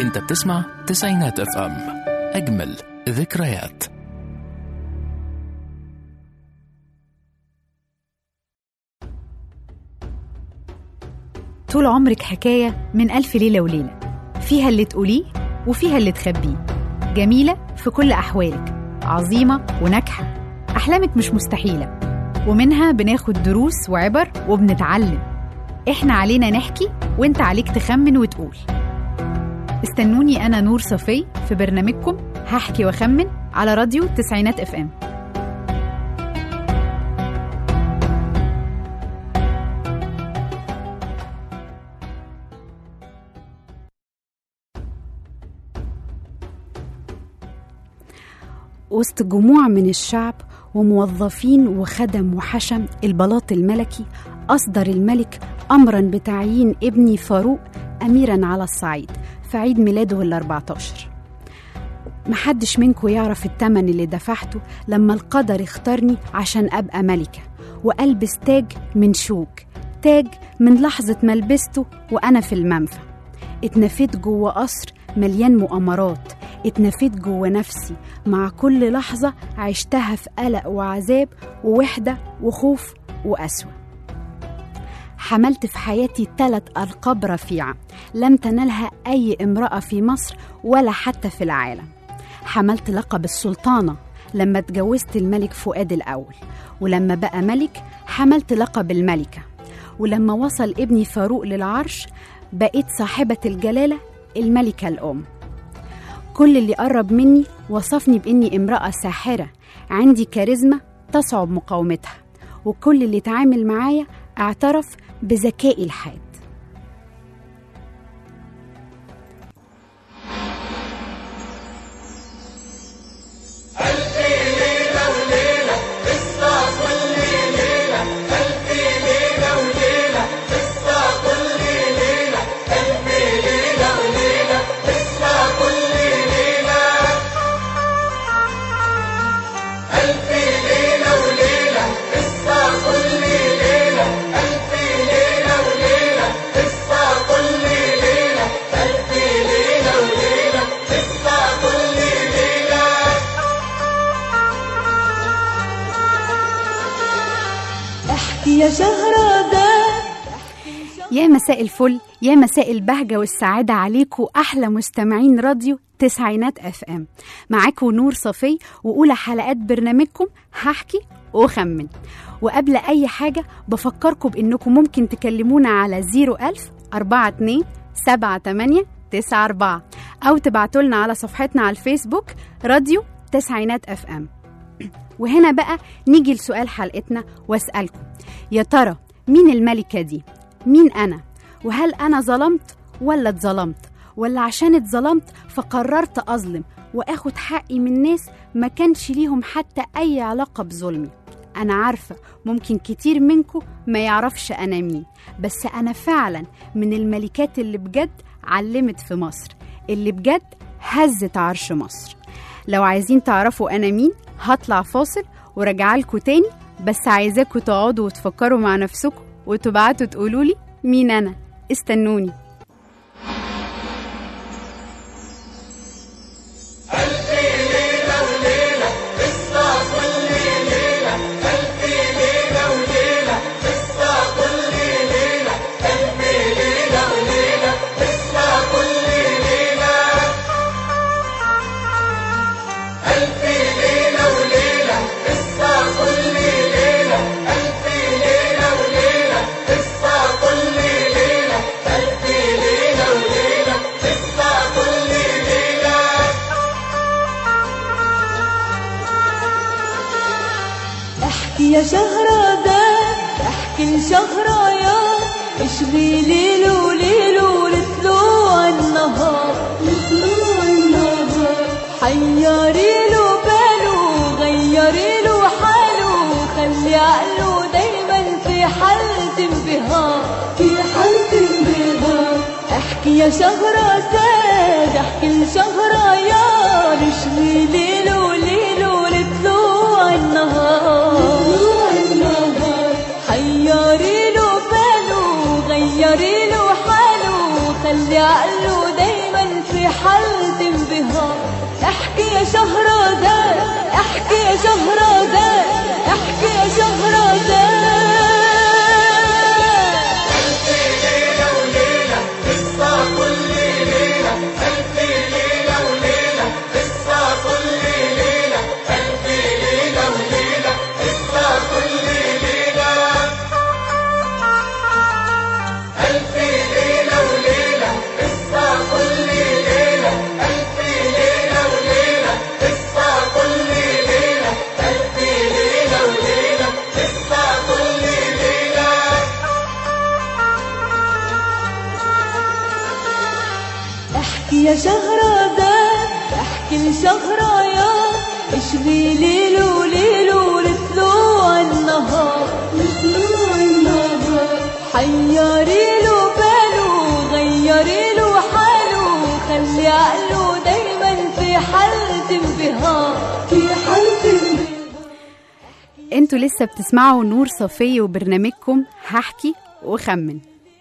انت بتسمع تسعينات اف ام اجمل ذكريات طول عمرك حكاية من ألف ليلة وليلة فيها اللي تقوليه وفيها اللي تخبيه جميلة في كل أحوالك عظيمة وناجحة أحلامك مش مستحيلة ومنها بناخد دروس وعبر وبنتعلم إحنا علينا نحكي وإنت عليك تخمن وتقول استنوني أنا نور صفي في برنامجكم هحكي وأخمن على راديو تسعينات اف ام وسط جموع من الشعب وموظفين وخدم وحشم البلاط الملكي أصدر الملك أمرا بتعيين ابني فاروق أميرا على الصعيد في عيد ميلاده ال 14 محدش منكم يعرف التمن اللي دفعته لما القدر اختارني عشان أبقى ملكة وألبس تاج من شوك تاج من لحظة ما لبسته وأنا في المنفى اتنفيت جوه قصر مليان مؤامرات اتنفيت جوه نفسي مع كل لحظة عشتها في قلق وعذاب ووحدة وخوف وقسوة حملت في حياتي ثلاث ألقاب رفيعة لم تنلها أي امرأة في مصر ولا حتى في العالم حملت لقب السلطانة لما اتجوزت الملك فؤاد الأول ولما بقى ملك حملت لقب الملكة ولما وصل ابني فاروق للعرش بقيت صاحبة الجلالة الملكة الأم كل اللي قرب مني وصفني بإني امرأة ساحرة عندي كاريزما تصعب مقاومتها وكل اللي اتعامل معايا اعترف بذكائي الحاد احكي يا شهرزاد يا مساء الفل يا مساء البهجة والسعادة عليكم أحلى مستمعين راديو تسعينات اف ام معاكم نور صفي وأولى حلقات برنامجكم هحكي وأخمن وقبل أي حاجة بفكركم بإنكم ممكن تكلمونا على 01000 42 78 94 أو تبعتوا لنا على صفحتنا على الفيسبوك راديو تسعينات اف ام وهنا بقى نيجي لسؤال حلقتنا واسألكم يا ترى مين الملكة دي؟ مين أنا؟ وهل أنا ظلمت ولا اتظلمت؟ ولا عشان اتظلمت فقررت أظلم وآخد حقي من ناس ما كانش ليهم حتى أي علاقة بظلمي أنا عارفة ممكن كتير منكم ما يعرفش أنا مين بس أنا فعلا من الملكات اللي بجد علمت في مصر اللي بجد هزت عرش مصر لو عايزين تعرفوا أنا مين هطلع فاصل وراجعة لكم تاني بس عايزاكم تقعدوا وتفكروا مع نفسكم وتبعتوا تقولوا لي مين أنا استنوني احكي يا شهرزاد احكي لشهريار اشغي ليل وليل ولطلوع النهار لطلوع النهار حيري له باله غيري له حاله خلي عقله دايما في حالة انبهار في حالة انبهار احكي يا شهرزاد احكي لشهريار اشغي ليل وليل ولطلوع النهار حيري له باله غيري له حاله خلي عقله دايما في حالة انبهار احكي يا شهرزاد احكي يا شهرزاد احكي يا شهرزاد احكي يا شهرزاد احكي لشهريار اشغي ليلو ليلو لطلوع النهار لطلوع النهار حيري له باله غيري له حاله خلي عقله دايما في حالة انبهار في حالة انبهار انتوا لسه بتسمعوا نور صفي وبرنامجكم هحكي وخمن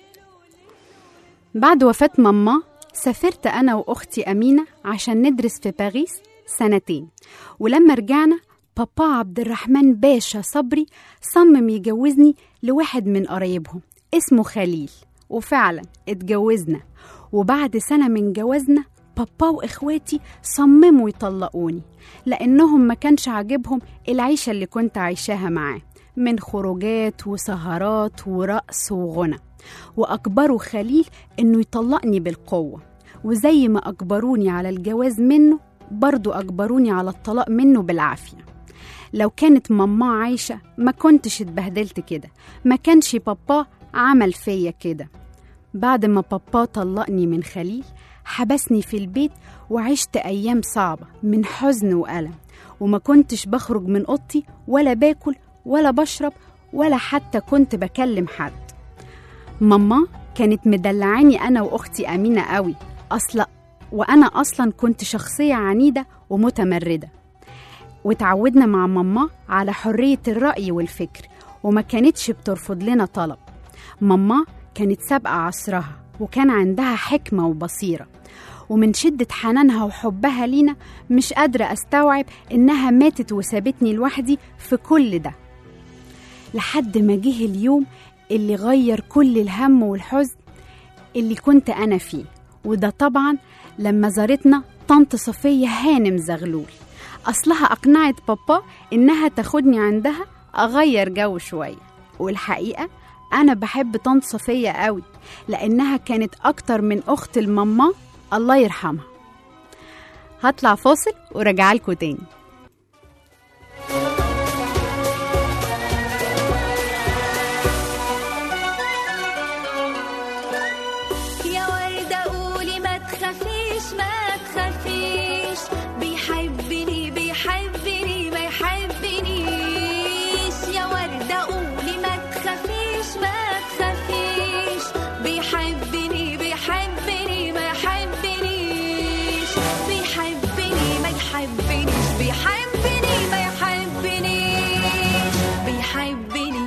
بعد وفاة ماما سافرت أنا وأختي أمينة عشان ندرس في باريس سنتين ولما رجعنا بابا عبد الرحمن باشا صبري صمم يجوزني لواحد من قرايبهم اسمه خليل وفعلا اتجوزنا وبعد سنة من جوازنا بابا وإخواتي صمموا يطلقوني لأنهم ما كانش عاجبهم العيشة اللي كنت عايشاها معاه من خروجات وسهرات ورقص وغنى وأجبروا خليل إنه يطلقني بالقوة وزي ما أجبروني على الجواز منه برضو أجبروني على الطلاق منه بالعافية لو كانت ماما عايشة ما كنتش اتبهدلت كده ما كانش بابا عمل فيا كده بعد ما بابا طلقني من خليل حبسني في البيت وعشت أيام صعبة من حزن وألم وما كنتش بخرج من أوضتي ولا باكل ولا بشرب ولا حتى كنت بكلم حد ماما كانت مدلعاني أنا وأختي أمينة قوي أصلا وأنا أصلا كنت شخصية عنيدة ومتمردة وتعودنا مع ماما على حرية الرأي والفكر وما كانتش بترفض لنا طلب ماما كانت سابقة عصرها وكان عندها حكمة وبصيرة ومن شدة حنانها وحبها لينا مش قادرة أستوعب إنها ماتت وسابتني لوحدي في كل ده لحد ما جه اليوم اللي غير كل الهم والحزن اللي كنت أنا فيه وده طبعا لما زارتنا طنط صفية هانم زغلول أصلها أقنعت بابا إنها تاخدني عندها أغير جو شوية والحقيقة أنا بحب طنط صفية قوي لأنها كانت أكتر من أخت الماما الله يرحمها هطلع فاصل وراجعة لكم تاني يا وردة قولي ما تخافيش ما تخافيش بيحبني بيحبني ما يحبنيش يا وردة قولي ما تخافيش ما تخافيش بيحبني بيحبني ما يحبنيش بيحبني ما يحبنيش بيحبني ما يحبنيش بيحبني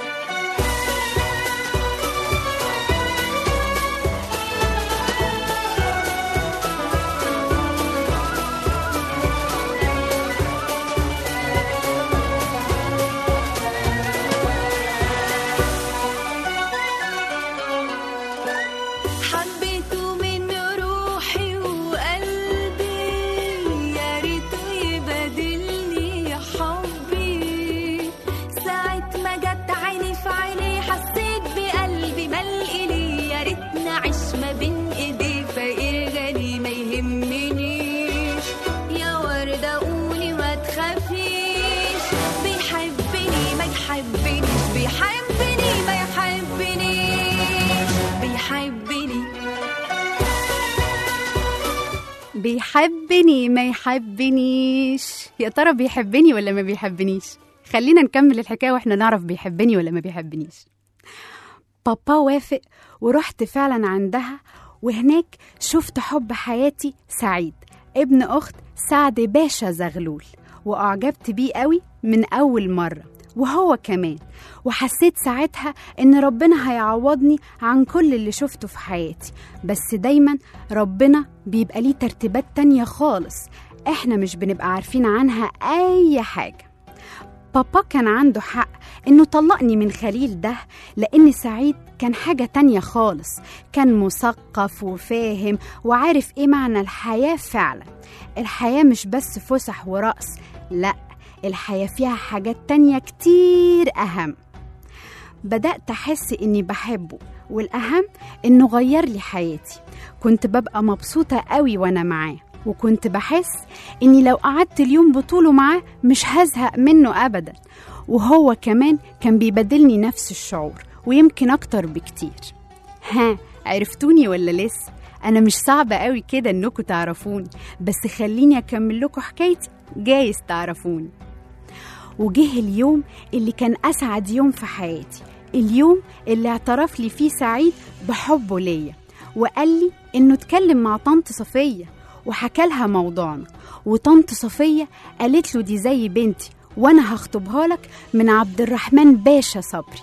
حبيته من روحي وقلبي يا ريته يبادلني يا حبي ساعة ما جت عيني في عيني حسيت بقلبي ملقي لي يا ريت نعيش ما بين ايديه فقير غني ما يهمنيش يا وردة قولي ما تخافيش بيحبني ما يحبنيش بيحبني ما يحبنيش بيحبني بيحبني ما يحبنيش يا ترى بيحبني ولا ما بيحبنيش خلينا نكمل الحكاية واحنا نعرف بيحبني ولا ما بيحبنيش بابا وافق ورحت فعلا عندها وهناك شفت حب حياتي سعيد ابن أخت سعد باشا زغلول وأعجبت بيه قوي من أول مرة وهو كمان وحسيت ساعتها إن ربنا هيعوضني عن كل اللي شفته في حياتي بس دايما ربنا بيبقى ليه ترتيبات تانية خالص إحنا مش بنبقى عارفين عنها أي حاجة بابا كان عنده حق إنه طلقني من خليل ده لأن سعيد كان حاجة تانية خالص كان مثقف وفاهم وعارف إيه معنى الحياة فعلا الحياة مش بس فسح ورقص لأ الحياة فيها حاجات تانية كتير أهم بدأت أحس إني بحبه والأهم إنه غير لي حياتي كنت ببقى مبسوطة قوي وأنا معاه وكنت بحس إني لو قعدت اليوم بطوله معاه مش هزهق منه أبدا وهو كمان كان بيبادلني نفس الشعور ويمكن أكتر بكتير ها عرفتوني ولا لسه؟ أنا مش صعبة قوي كده إنكم تعرفوني بس خليني أكمل لكم حكايتي جايز تعرفوني وجه اليوم اللي كان أسعد يوم في حياتي اليوم اللي اعترف لي فيه سعيد بحبه ليا وقال لي إنه اتكلم مع طنط صفية وحكى لها موضوعنا وطنط صفية قالت له دي زي بنتي وأنا هخطبها لك من عبد الرحمن باشا صبري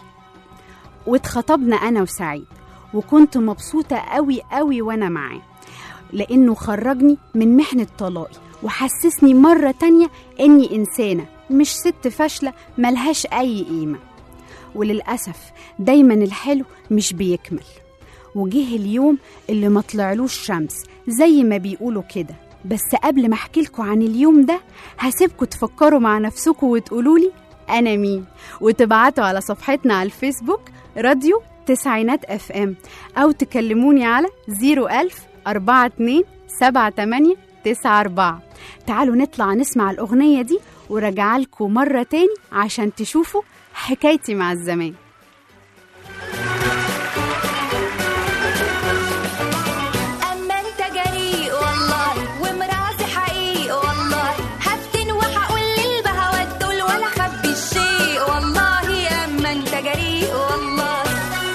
واتخطبنا أنا وسعيد وكنت مبسوطة قوي قوي وأنا معاه لأنه خرجني من محنة طلاقي وحسسني مرة تانية إني إنسانة مش ست فاشلة ملهاش أي قيمة وللأسف دايما الحلو مش بيكمل وجه اليوم اللي ما طلعلوش شمس زي ما بيقولوا كده بس قبل ما احكي لكم عن اليوم ده هسيبكم تفكروا مع نفسكم وتقولوا لي انا مين وتبعتوا على صفحتنا على الفيسبوك راديو تسعينات اف ام او تكلموني على 01000 42 78 94 تعالوا نطلع نسمع الأغنية دي وراجعة لكم مرة تاني عشان تشوفوا حكايتي مع الزمان أما أنت جريء والله ومراسي حقيقي والله هفتن وهقول للبهوات دول ولا خبي الشيء والله أما أنت جريء والله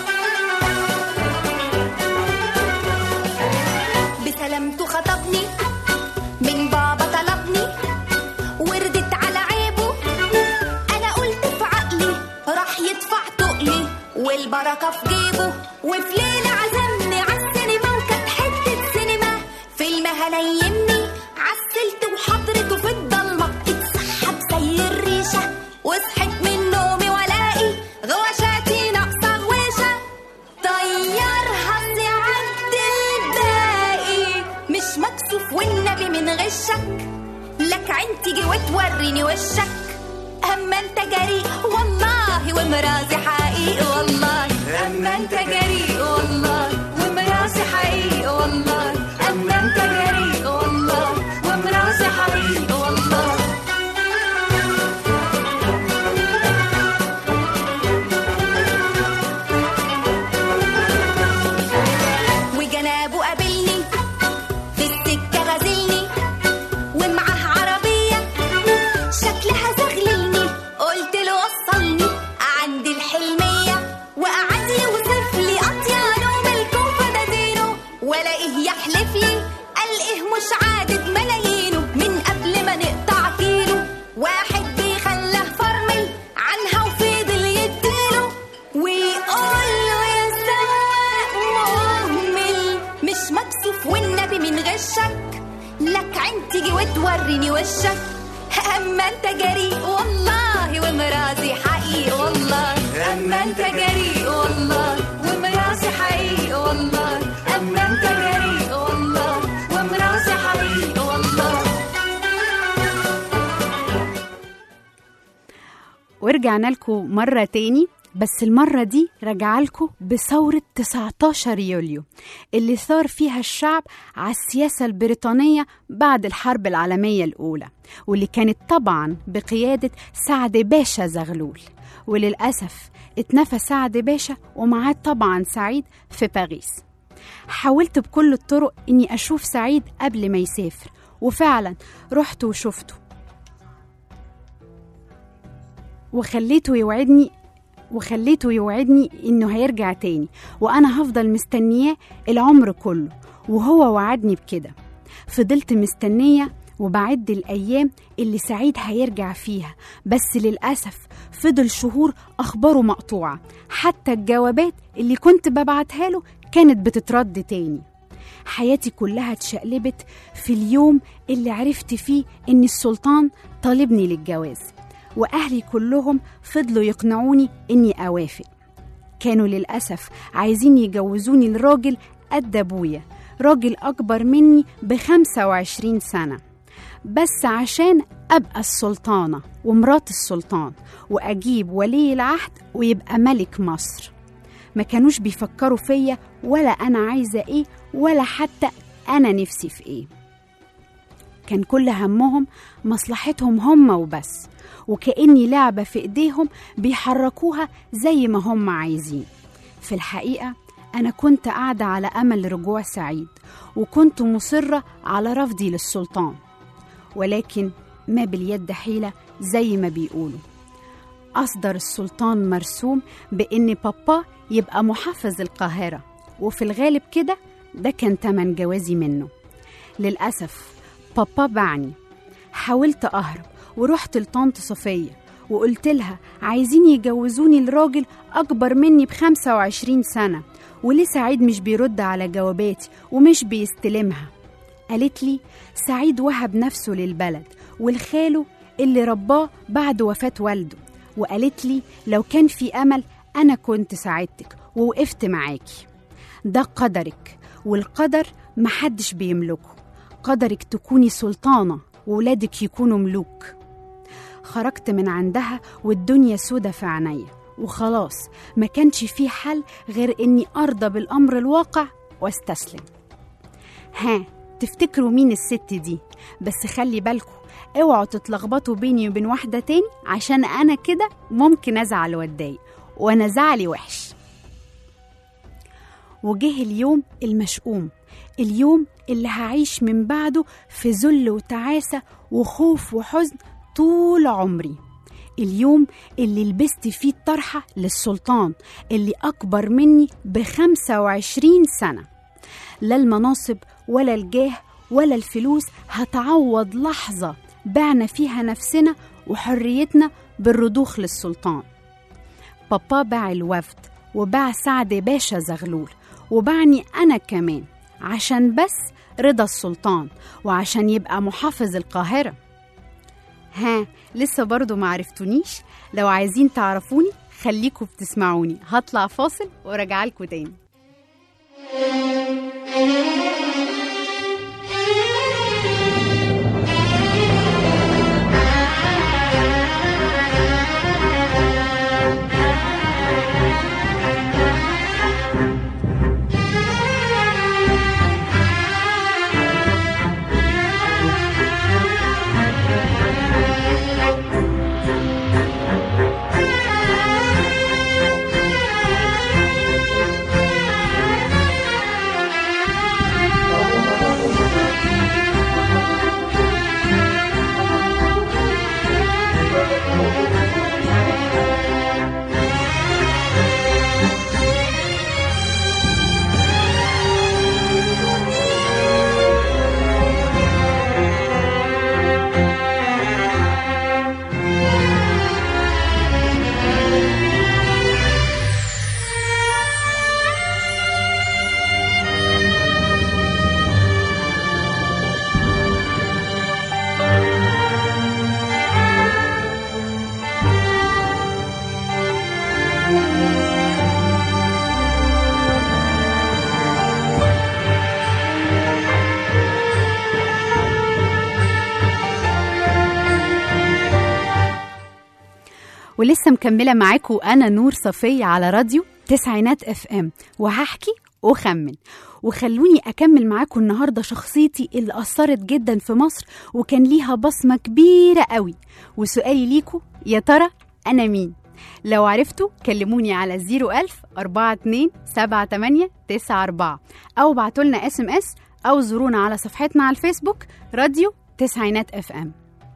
بسلامته خطبني من بابا طلبني وردت على عيبه انا قلت في عقلي راح يدفع تقلي والبركه في جيبه وفي ليله عزمني عالسينما وكانت حته سينما فيلم هنيمني عسلت وحضرته في الضلمه اتسحب زي الريشه وصحيت من نومي والاقي غوشاتي ناقصه غويشه طيرها سعد الباقي مش مكسوف والنبي من غشك لك عين تيجي وتوريني وشك اما انت جريء والله ومرازي حقيقي والله اما انت جريء والله ومرازي حقيقي والله اما انت جريء والله ومرازي حقيقي والله وجنابه قابلني في السكة غازلني ومعاه عربية شكلها زغللني قلت له وصلني عند الحلمية وقعد يوصف لي أطيانه ملكه وفدادينه ولاقيه يحلف لي قال إيه مش عادد ملايينه من قبل ما نقطع كيلو واحد بيخلاه فرمل عنها وفضل يديله ويقول له يا سواق مهمل مش مكسوف والنبي من غشك لك عين تيجي وتوريني وشك اما انت جريء والله ومرازي حقيقي والله اما انت جريء والله ومرازي حقيقي والله اما انت جريء والله ومرازي حقيقي والله ورجعنا لكم مرة تاني بس المرة دي رجع لكم بثورة 19 يوليو اللي ثار فيها الشعب على السياسة البريطانية بعد الحرب العالمية الأولى واللي كانت طبعا بقيادة سعد باشا زغلول وللأسف اتنفى سعد باشا ومعاه طبعا سعيد في باريس حاولت بكل الطرق إني أشوف سعيد قبل ما يسافر وفعلا رحت وشفته وخليته يوعدني وخليته يوعدني انه هيرجع تاني وانا هفضل مستنياه العمر كله وهو وعدني بكده فضلت مستنية وبعد الأيام اللي سعيد هيرجع فيها بس للأسف فضل شهور أخباره مقطوعة حتى الجوابات اللي كنت ببعتها له كانت بتترد تاني حياتي كلها اتشقلبت في اليوم اللي عرفت فيه إن السلطان طالبني للجواز وأهلي كلهم فضلوا يقنعوني إني أوافق كانوا للأسف عايزين يجوزوني لراجل قد أبويا راجل أكبر مني بخمسة وعشرين سنة بس عشان أبقى السلطانة ومرات السلطان وأجيب ولي العهد ويبقى ملك مصر ما كانوش بيفكروا فيا ولا أنا عايزة إيه ولا حتى أنا نفسي في إيه كان كل همهم مصلحتهم هم وبس وكأني لعبة في إيديهم بيحركوها زي ما هم عايزين في الحقيقة أنا كنت قاعدة على أمل رجوع سعيد وكنت مصرة على رفضي للسلطان ولكن ما باليد حيلة زي ما بيقولوا أصدر السلطان مرسوم بإن بابا يبقى محافظ القاهرة وفي الغالب كده ده كان تمن جوازي منه للأسف بابا باعني حاولت أهرب ورحت لطنط صفية وقلت لها عايزين يجوزوني لراجل أكبر مني بخمسة وعشرين سنة وليه سعيد مش بيرد على جواباتي ومش بيستلمها قالت لي سعيد وهب نفسه للبلد والخاله اللي رباه بعد وفاة والده وقالت لي لو كان في أمل أنا كنت ساعدتك ووقفت معاكي ده قدرك والقدر محدش بيملكه قدرك تكوني سلطانة وولادك يكونوا ملوك خرجت من عندها والدنيا سودة في عينيا وخلاص ما كانش في حل غير اني ارضى بالامر الواقع واستسلم ها تفتكروا مين الست دي بس خلي بالكم اوعوا تتلخبطوا بيني وبين واحدة تاني عشان انا كده ممكن ازعل واتضايق وانا زعلي وحش وجه اليوم المشؤوم اليوم اللي هعيش من بعده في ذل وتعاسة وخوف وحزن طول عمري اليوم اللي لبست فيه الطرحة للسلطان اللي أكبر مني بخمسة وعشرين سنة لا المناصب ولا الجاه ولا الفلوس هتعوض لحظة بعنا فيها نفسنا وحريتنا بالرضوخ للسلطان بابا باع الوفد وباع سعد باشا زغلول وبعني أنا كمان عشان بس رضا السلطان وعشان يبقى محافظ القاهرة ها لسه برضو معرفتونيش لو عايزين تعرفوني خليكوا بتسمعوني هطلع فاصل وراجع لكم تاني ولسه مكملة معاكم أنا نور صفية على راديو تسعينات اف ام وهحكي وخمن وخلوني أكمل معاكم النهاردة شخصيتي اللي أثرت جدا في مصر وكان ليها بصمة كبيرة قوي وسؤالي ليكم يا ترى أنا مين؟ لو عرفتوا كلموني على 01000 42 78 94 أو بعتولنا اس ام اس أو زورونا على صفحتنا على الفيسبوك راديو تسعينات اف ام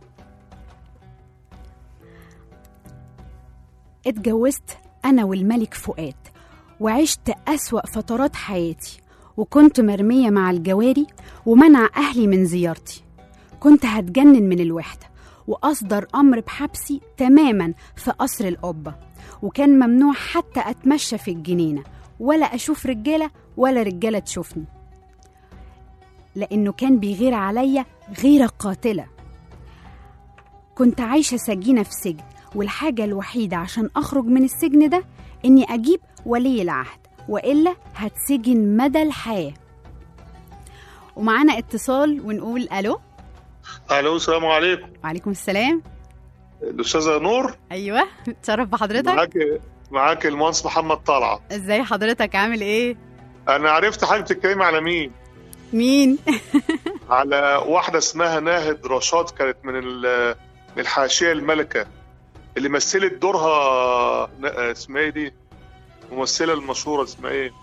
اتجوزت أنا والملك فؤاد وعشت أسوأ فترات حياتي وكنت مرمية مع الجواري ومنع أهلي من زيارتي كنت هتجنن من الوحدة وأصدر أمر بحبسي تماما في قصر القبة وكان ممنوع حتى أتمشى في الجنينة ولا أشوف رجالة ولا رجالة تشوفني لأنه كان بيغير عليا غيرة قاتلة كنت عايشة سجينة في سجن والحاجة الوحيدة عشان أخرج من السجن ده إني أجيب ولي العهد وإلا هتسجن مدى الحياة ومعانا اتصال ونقول ألو الو السلام عليكم وعليكم السلام الاستاذه نور أيوة تشرف بحضرتك معاك معاك المهندس محمد طلعت ازاي حضرتك عامل ايه انا عرفت حاجه بتتكلمي على مين مين على واحده اسمها ناهد رشاد كانت من ال- من الحاشيه الملكه اللي مثلت دورها ن- اسمها ايه دي الممثله المشهوره اسمها ايه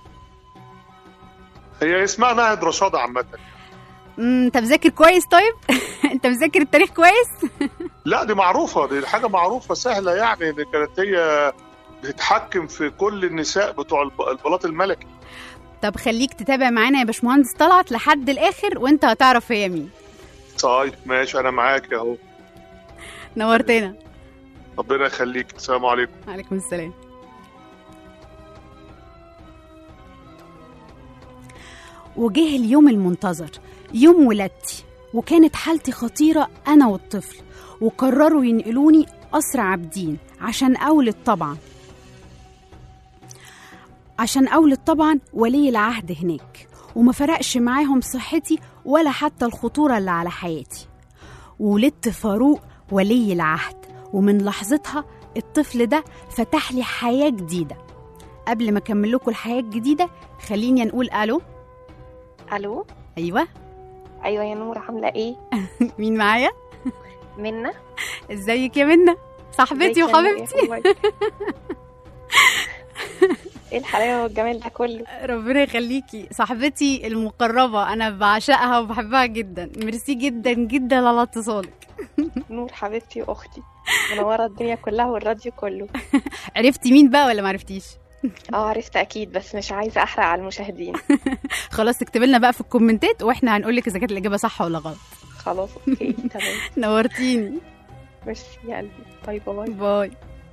هي اسمها ناهد رشاد عامه مم، انت مذاكر كويس طيب انت مذاكر التاريخ كويس لا دي معروفه دي حاجه معروفه سهله يعني دي كانت هي بتتحكم في كل النساء بتوع الب- البلاط الملكي طب خليك تتابع معانا يا باشمهندس طلعت لحد الاخر وانت هتعرف هي مين طيب ماشي انا معاك اهو نورتنا ربنا يخليك السلام عليكم عليكم السلام وجه اليوم المنتظر يوم ولادتي وكانت حالتي خطيرة أنا والطفل وقرروا ينقلوني قصر عابدين عشان أولد طبعا عشان أولد طبعا ولي العهد هناك وما فرقش معاهم صحتي ولا حتى الخطورة اللي على حياتي وولدت فاروق ولي العهد ومن لحظتها الطفل ده فتح لي حياة جديدة قبل ما أكمل لكم الحياة الجديدة خليني نقول ألو الو أيوة ايوه يا نور عامله ايه مين معايا منا ازيك يا منى صاحبتي ازيك يا نور؟ وحبيبتي إيه أخبارك؟ ايه الحلاوه والجمال ده كله ربنا يخليكي صاحبتي المقربة أنا بعشقها وبحبها جدا ميرسي جدا جدا على اتصالك نور حبيبتي واختي منوره الدنيا كلها والراديو كله عرفتي مين بقى ولا معرفتيش اه عرفت اكيد بس مش عايزه احرق على المشاهدين خلاص اكتبي لنا بقى في الكومنتات واحنا هنقول لك اذا كانت الاجابه صح ولا غلط خلاص اوكي تمام نورتيني ميرسي يا قلبي باي باي باي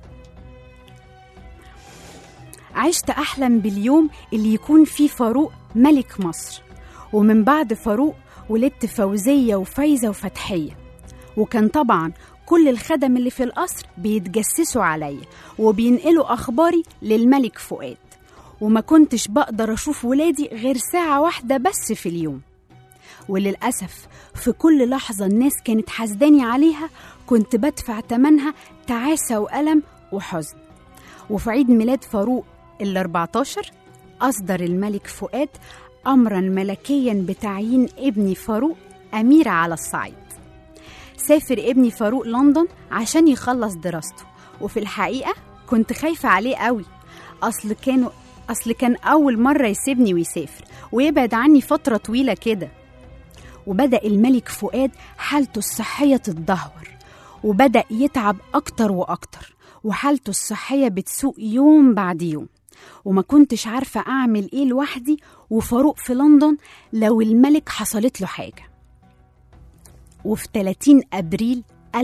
عشت أحلم باليوم اللي يكون فيه فاروق ملك مصر ومن بعد فاروق ولدت فوزية وفايزة وفتحية وكان طبعا كل الخدم اللي في القصر بيتجسسوا عليا وبينقلوا أخباري للملك فؤاد وما كنتش بقدر أشوف ولادي غير ساعة واحدة بس في اليوم وللأسف في كل لحظة الناس كانت حاسداني عليها كنت بدفع تمنها تعاسة وألم وحزن وفي عيد ميلاد فاروق ال 14 أصدر الملك فؤاد أمرا ملكيا بتعيين ابني فاروق أمير على الصعيد سافر ابني فاروق لندن عشان يخلص دراسته وفي الحقيقة كنت خايفة عليه قوي أصل كانوا أصل كان أول مرة يسيبني ويسافر ويبعد عني فترة طويلة كده وبدأ الملك فؤاد حالته الصحية تتدهور وبدأ يتعب أكتر وأكتر وحالته الصحية بتسوء يوم بعد يوم وما كنتش عارفة أعمل إيه لوحدي وفاروق في لندن لو الملك حصلت له حاجة وفي 30 أبريل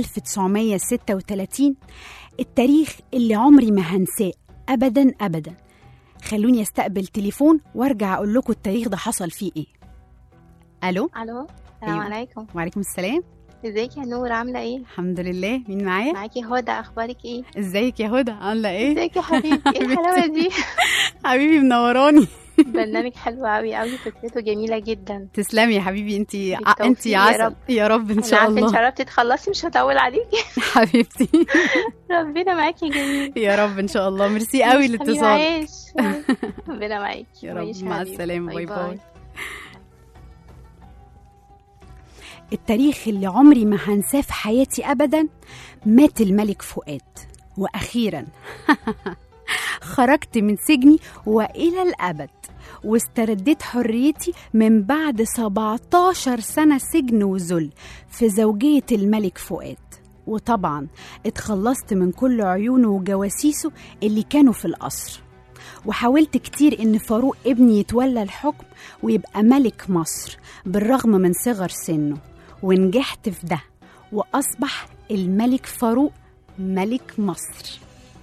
1936 التاريخ اللي عمري ما هنساه أبدا أبدا خلوني استقبل تليفون وارجع اقول لكم التاريخ ده حصل فيه ايه الو الو السلام أيوة. عليكم وعليكم السلام ازيك يا نور عامله ايه الحمد لله مين معايا معاكي هدى اخبارك ايه ازيك يا هدى عامله ايه ازيك يا حبيبتي ايه الحلاوه دي حبيبي منوراني برنامج حلو قوي قوي فكرته جميله جدا تسلمي يا حبيبي انت بالتوفيق انت يا عسل رب. يا رب ان انا شاء عارفه انت الله قربتي تخلصي مش هطول عليكي حبيبتي ربنا معاكي جميل يا رب ان شاء الله ميرسي قوي حبيبي الاتصال عايش ربنا معاكي يا رب ماشي مع حبيبي. السلامه باي باي التاريخ اللي عمري ما هنساه في حياتي ابدا مات الملك فؤاد واخيرا خرجت من سجني والى الابد واسترديت حريتي من بعد 17 سنة سجن وذل في زوجية الملك فؤاد وطبعا اتخلصت من كل عيونه وجواسيسه اللي كانوا في القصر وحاولت كتير إن فاروق ابني يتولى الحكم ويبقى ملك مصر بالرغم من صغر سنه ونجحت في ده وأصبح الملك فاروق ملك مصر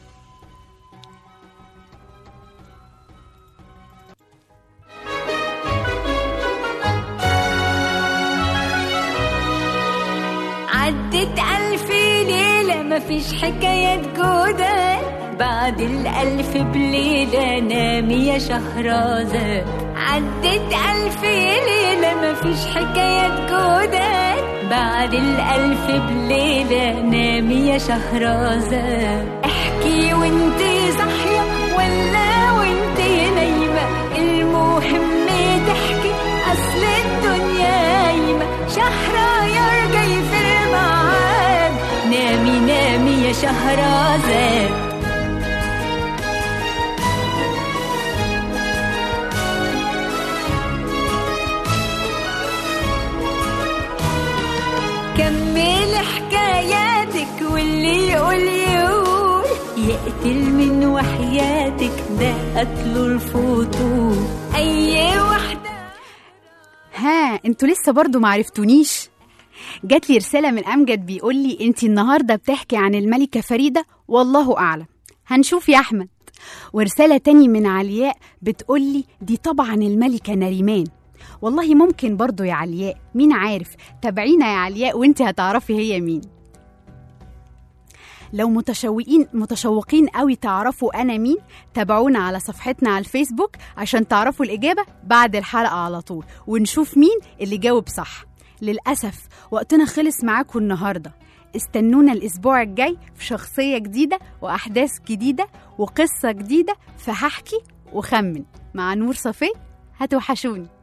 عدت ألف ليلة مفيش حكايات جودة بعد الألف بليلة نامي يا شهرازاد عدت ألف ليلة مفيش حكايات جودة بعد الألف بليلة نامي يا شهرازاد احكي وانتي صاحية ولا وانتي نايمة المهم تحكي أصل الدنيا قايمة شهريار جاي في الميعاد نامي نامي يا شهرزاد كمل حكاياتك واللي يقول يقول يقتل من وحياتك ده قتله الفضول اي واحده ها انتوا لسه برضو معرفتونيش جات لي رسالة من أمجد بيقول لي انتي النهاردة بتحكي عن الملكة فريدة والله أعلم هنشوف يا أحمد ورسالة تاني من علياء بتقول لي دي طبعا الملكة نريمان والله ممكن برضو يا علياء مين عارف تابعينا يا علياء وانتي هتعرفي هي مين لو متشوقين متشوقين قوي تعرفوا انا مين تابعونا على صفحتنا على الفيسبوك عشان تعرفوا الاجابه بعد الحلقه على طول ونشوف مين اللي جاوب صح للاسف وقتنا خلص معاكم النهارده استنونا الاسبوع الجاي في شخصيه جديده واحداث جديده وقصه جديده فهحكي وخمن مع نور صفي هتوحشوني